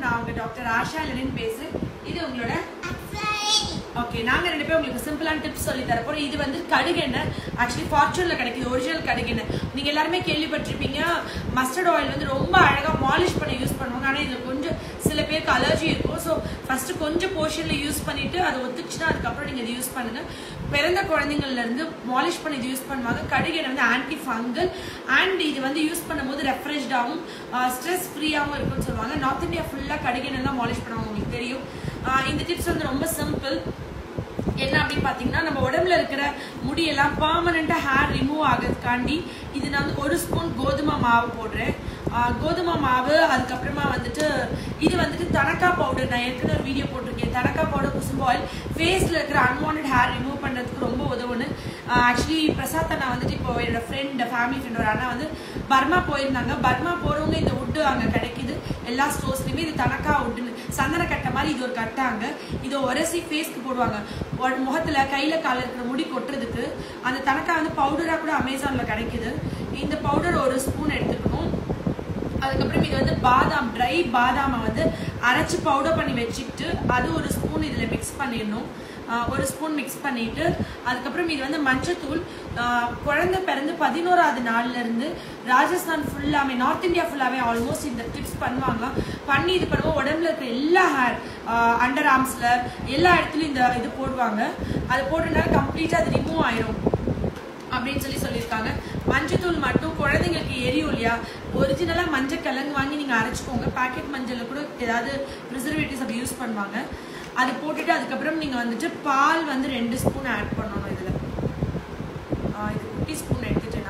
நான் உங்க doctor Asha Lenin பேசுறேன் இது உங்களோட ஓகே நாங்க ரெண்டு பேரும் உங்களுக்கு சிம்பிளான டிப்ஸ் சொல்லி தரப்போம் இது வந்து கடுகு எண்ணெய் ஆக்சுவலி ஃபார்ச்சூன்ல கிடைக்குது ஒரிஜினல் கடுகு எண்ணெய் நீங்க எல்லாருமே கேள்விப்பட்டிருப்பீங்க மஸ்டர்ட் ஆயில் வந்து ரொம்ப அழகா மாலிஷ் பண்ண யூஸ் பண்ணுவாங்க ஆனா இதுல கொஞ்சம் சில பேருக்கு அலர்ஜி இருக்கும் ஸோ ஃபர்ஸ்ட் கொஞ்சம் போர்ஷன்ல யூஸ் பண்ணிட்டு அது ஒத்துச்சுன்னா அதுக்கப்புறம் நீங்க இது யூஸ் பண்ணுங்க பிறந்த குழந்தைங்கள்ல இருந்து மாலிஷ் பண்ணி இது யூஸ் பண்ணுவாங்க கடுகு எண்ணெய் வந்து ஆன்டி ஃபங்கல் அண்ட் இது வந்து யூஸ் பண்ணும்போது ரெஃப்ரெஷ்டாகவும் ஸ்ட்ரெஸ் ஃப்ரீயாகவும் இருக்கும்னு சொல்லுவாங்க நார்த் இந்தியா ஃபுல்லா கடுகு எண்ணெய் தான் மாலிஷ் பண்ணுவாங்க உங்களுக்கு தெரியும் ஆஹ் இந்த டிப்ஸ் வந்து ரொம்ப சிம்பிள் என்ன அப்படின்னு பாத்தீங்கன்னா நம்ம உடம்புல இருக்கிற முடியெல்லாம் பர்மனண்டா ஹேர் ரிமூவ் ஆகிறதுக்காண்டி இது நான் வந்து ஒரு ஸ்பூன் கோதுமை மாவு போடுறேன் ஆஹ் கோதுமை மாவு அதுக்கப்புறமா வந்துட்டு இது வந்துட்டு தனக்கா பவுடர் நான் ஏற்கனவே ஒரு வீடியோ போட்டிருக்கேன் தனக்கா பவுடர் குசும்பு ஆயில் ஃபேஸ்ல இருக்கிற அன்வான்ட் ஹேர் ரிமூவ் பண்றதுக்கு ரொம்ப உதவுன்னு ஆக்சுவலி பிரசாத் அண்ணா வந்துட்டு இப்போ என்னோட ஃப்ரெண்ட் ஃபேமிலி ஃப்ரெண்ட் ஒரு அண்ணா வந்து பர்மா போயிருந்தாங்க பர்மா போறவங்க இந்த உட்டு அங்க கிடைக்குது எல்லா ஸ்டோர்ஸ்லயுமே இது தனக்கா உட்டுன்னு சந்தன கட்டை மாதிரி இது ஒரு கட்டாங்க இதை உரசி ஃபேஸ்க்கு போடுவாங்க உட- முகத்துல கையில கால இருக்கிற முடி கொட்டுறதுக்கு அந்த தனக்கா வந்து பவுடரா கூட அமேசான்ல கிடைக்குது இந்த பவுடர் ஒரு ஸ்பூன் எடுத்துக்கணும் அதுக்கப்புறம் இது வந்து பாதாம் ட்ரை பாதாமை வந்து அரைச்சு பவுடர் பண்ணி வச்சுக்கிட்டு அது ஒரு ஸ்பூன் இதில் மிக்ஸ் பண்ணிடணும் ஆஹ் ஒரு ஸ்பூன் மிக்ஸ் பண்ணிட்டு அதுக்கப்புறம் இது வந்து மஞ்சத்தூள் ஆஹ் குழந்தை பிறந்து பதினோராவது நாள்ல இருந்து ராஜஸ்தான் ஃபுல்லாமே நார்த் இந்தியா ஃபுல்லாமே ஆல்மோஸ்ட் இந்த டிப்ஸ் பண்ணுவாங்க பண்ணி இது பண்ணுவோம் உடம்புல இருக்கிற எல்லா ஹேர் அண்டர் ஆர்ம்ஸ்ல எல்லா இடத்துலயும் இந்த இது போடுவாங்க அது போட்டனால கம்ப்ளீட்டா அது ரிமூவ் ஆயிரும் அப்படின்னு சொல்லி சொல்லியிருக்காங்க மஞ்சத்தூள் மட்டும் குழந்தைங்களுக்கு எரியும் இல்லையா ஒரிஜினலா மஞ்சள் கிழங்கு வாங்கி நீங்க அரைச்சுக்கோங்க பாக்கெட் மஞ்சள்ல கூட ஏதாவது ப்ரிசர்வேட்டிவ்ஸ் அப்படி யூஸ் பண்ணுவாங்க அது போட்டுட்டு அதுக்கப்புறம் நீங்க வந்துட்டு பால் வந்து ரெண்டு ஸ்பூன் ஆட் பண்ணணும் இதுல ஆஹ் இது குட்டி ஸ்பூன் எடுத்துட்டேன்னா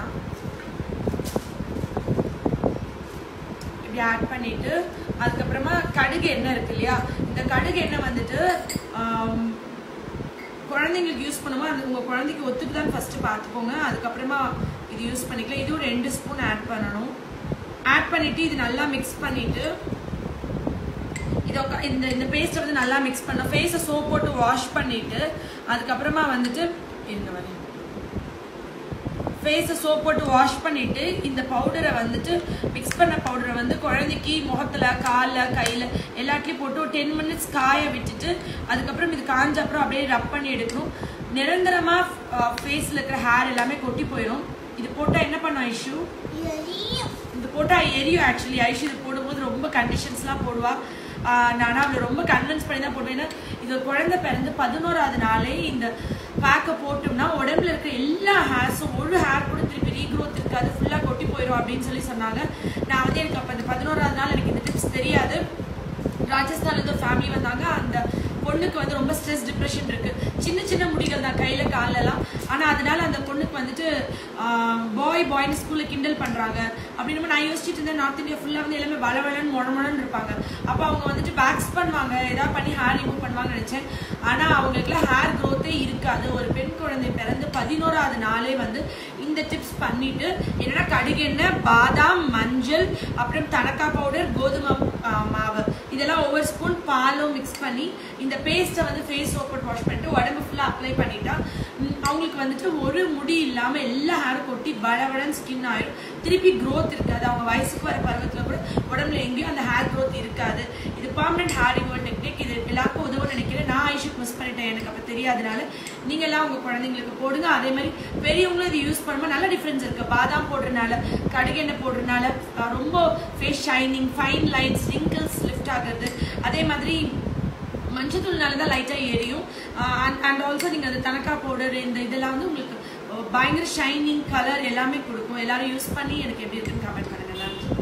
இப்படி ஆட் பண்ணிட்டு அதுக்கப்புறமா கடுகு எண்ணெய் இருக்கு இல்லையா இந்த கடுகு எண்ணெய் வந்துட்டு ஆம், குழந்தைங்களுக்கு யூஸ் பண்ணும்போது அது உங்க குழந்தைக்கு ஒத்துக்குதான்னு ஃபர்ஸ்ட் பார்த்துக்கோங்க அதுக்கப்புறமா இது யூஸ் பண்ணிக்கலாம் இதுவும் ரெண்டு ஸ்பூன் ஆட் பண்ணணும் ஆட் பண்ணிட்டு இது நல்லா மிக்ஸ் பண்ணிட்டு இதை உக்கா- இந்த இந்த பேஸ்ட்டை வந்து நல்லா மிக்ஸ் பண்ண ஃபேஸை சோப் போட்டு வாஷ் பண்ணிட்டு அதுக்கப்புறமா வந்துட்டு இருங்க வரேன் ஃபேஸை சோப் போட்டு வாஷ் பண்ணிட்டு இந்த பவுடரை வந்துட்டு மிக்ஸ் பண்ண பவுடரை வந்து குழந்தைக்கு முகத்துல கால்ல கையில எல்லாத்துலயும் போட்டு ஒரு டென் மினிட்ஸ் காய விட்டுட்டு அதுக்கப்புறம் இது காஞ்ச அப்புறம் அப்படியே ரப் பண்ணி எடுக்கணும் நிரந்தரமா ஃபேஸ்ல இருக்கிற ஹேர் எல்லாமே கொட்டி போயிடும் இது போட்டா என்ன பண்ணும் ஐஷு இது போட்டா எரியும் ஆக்சுவலி ஐஷு இது போடும்போது ரொம்ப கண்டிஷன்ஸ்லாம் போடுவா ஆஹ் நானா அவளை ரொம்ப கன்வின்ஸ் பண்ணி தான் போடுவேன் ஏன்னா இது ஒரு குழந்தை பிறந்து பதினோராவது நாளே இந்த பேக்கை போட்டோம்னா உடம்புல இருக்க எல்லா ஹேர்ஸும் ஒரு ஹேர் கூட திருப்பி ரீக்ரோத் இருக்காது ஃபுல்லா கொட்டி போயிடும் அப்படின்னு சொல்லி சொன்னாங்க நான் வந்து எனக்கு அப்ப இந்த பதினோராவது நாள் எனக்கு இந்த டிப்ஸ் தெரியாது ராஜஸ்தான்ல இருந்து ஃபேமிலி வந்தாங்க அந்த பொண்ணுக்கு வந்து ரொம்ப ஸ்ட்ரெஸ் டிப்ரெஷன் இருக்கு சின்ன சின்ன முடிகள் தான் கையில கால்ல எல்லாம் ஆனா அதனால அந்த பொண்ணுக்கு வந்துட்டு பாய் பாய்னு ஸ்கூல்ல கிண்டல் பண்றாங்க அப்படின்னு நான் யோசிச்சுட்டு இருந்தேன் நார்த் இந்தியா ஃபுல்லா வந்து எல்லாமே வளவளன்னு மொழமொழன்னு இருப்பாங்க அப்ப அவங்க வந்துட்டு வேக்ஸ் பண்ணுவாங்க ஏதாவது பண்ணி ஹேர் ரிமூவ் பண்ணுவாங்கன்னு நினைச்சேன் ஆனா அவங்களுக்குலாம் ஹேர் growth-ஏ இருக்காது ஒரு பெண் குழந்தை பிறந்து பதினோராவது நாளே வந்து இந்த டிப்ஸ் பண்ணிட்டு என்னன்னா கடுகெண்ணெய் பாதாம் மஞ்சள் அப்புறம் தனக்கா பவுடர் கோதுமை ஆ, மாவு இதெல்லாம் ஒவ்வொரு ஸ்பூன் பாலும் மிக்ஸ் பண்ணி இந்த பேஸ்ட்டை வந்து ஃபேஸ் சோப் போட்டு வாஷ் பண்ணிட்டு உடம்பு ஃபுல்லாக அப்ளை பண்ணிட்டா ம், அவங்களுக்கு வந்துட்டு ஒரு முடி இல்லாம எல்லா ஹேரும் கொட்டி பலவடன் ஸ்கின் ஆயிடும் திருப்பி growth இருக்காது அவங்க வயசுக்கு வர பருவத்துல கூட உடம்புல எங்கேயும் அந்த ஹேர் growth இருக்காது இது பர்மனன்ட் ஹேர் ரிமூவல் டெக்னிக் இது எல்லாருக்கும் உதவும் நினைக்கிறேன் நான் ஐஷுக்கு மிஸ் பண்ணிட்டேன் எனக்கு அப்ப தெரியாதனால நீங்க எல்லாம் உங்க குழந்தைங்களுக்கு போடுங்க அதே மாதிரி பெரியவங்களும் இது யூஸ் பண்ணும்போது நல்ல டிஃபரன்ஸ் இருக்கு பாதாம் போடுறதுனால கடுகெண்ணெய் போடுறதுனால அஹ், ரொம்ப face shining fine lines wrinkles lift ஆகுறது அதே மாதிரி மஞ்சத்தூள்னால தான் லைட்டாக எரியும் அண்ட் ஆல்சோ நீங்கள் அந்த தனக்கா பவுடர் இந்த இதெல்லாம் வந்து உங்களுக்கு அஹ், பயங்கர ஷைனிங் கலர் எல்லாமே கொடுக்கும் எல்லாரும் யூஸ் பண்ணி எனக்கு எப்படி இருக்குன்னு கமெண்ட் பண்ணுங்க நன்றி